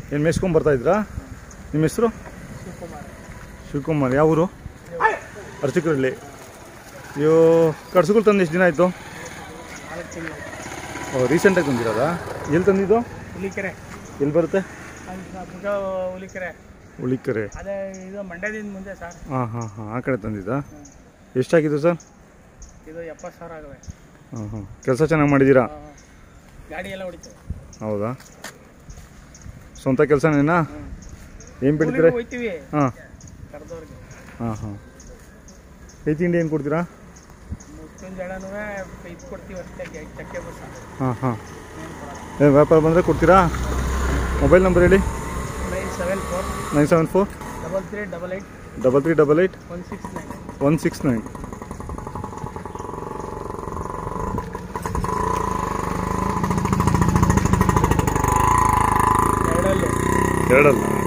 ಏನು ಮೇಸ್ಕೊಂಡ್ ಬರ್ತಾ ಇದ್ರಾ ನಿಮ್ಮ ಹೆಸರು ಶಿವಕುಮಾರ್ ಶಿವಕುಮಾರ್ ಯಾವ ಊರು ಅರ್ಚಕರಲ್ಲಿ ಇವು ಕಡ್ಸುಗಳು ತಂದು ಎಷ್ಟು ದಿನ ಆಯಿತು ನಾಲ್ಕು ತಿಂಗಳು ಓ ರೀಸೆಂಟಾಗಿ ತಂದಿರೋದಾ ಎಲ್ಲಿ ತಂದಿದ್ದು ಹುಲಿಕೆರೆ ಎಲ್ಲಿ ಬರುತ್ತೆ ಪುಟ್ಟ ಹುಲಿಕೆರೆ ಉಳಿಕೆರೆ ಅದೇ ಇದು ಮಂಡ್ಯದಿಂದ ಮುಂದೆ ಸರ್ ಹಾಂ ಹಾಂ ಹಾಂ ಆ ಕಡೆ ತಂದಿದ್ದಾ ಎಷ್ಟಾಗಿತ್ತು ಸರ್ ಇದು ಎಪ್ಪತ್ತು ಸಾವಿರ ಆಗವೆ ಹಾಂ ಹಾಂ ಕೆಲಸ ಚೆನ್ನಾಗಿ ಮಾಡಿದ್ದೀರಾ ಆ, ಗಾಡಿ ಎಲ್ಲ ಹೊಡಿತೇವೆ ಹೌದಾ ಸ್ವಂತ ಕೆಲಸನೇನಾ ಏನು ಬೆಳಿತೀರಾ ಹೋಯ್ತೀವಿ ಹಾಂ ಕರೆದವ್ರಿಗೆ ಹಾಂ ಹಾಂ ಕೈ ತಿಂಡಿ ಏನು ಕೊಡ್ತೀರಾ ಮುಚ್ಚಿನ ಜಡನೂ ಇದು ಕೊಡ್ತೀವಿ ಅಷ್ಟೇ ಗೆ- ಚಕ್ಕೆ ಬಸ್ ಹಾಂ ಹಾಂ ಏನು ವ್ಯಾಪಾರ ಬಂದರೆ ಕೊಡ್ತೀರಾ ಮೊಬೈಲ್ ನಂಬರ್ ಹೇಳಿ nine seven four nine seven four double three double eight double three double eight one six nine one six nine ಎರಡಲ್ಲಿ ಎರಡಲ್ಲ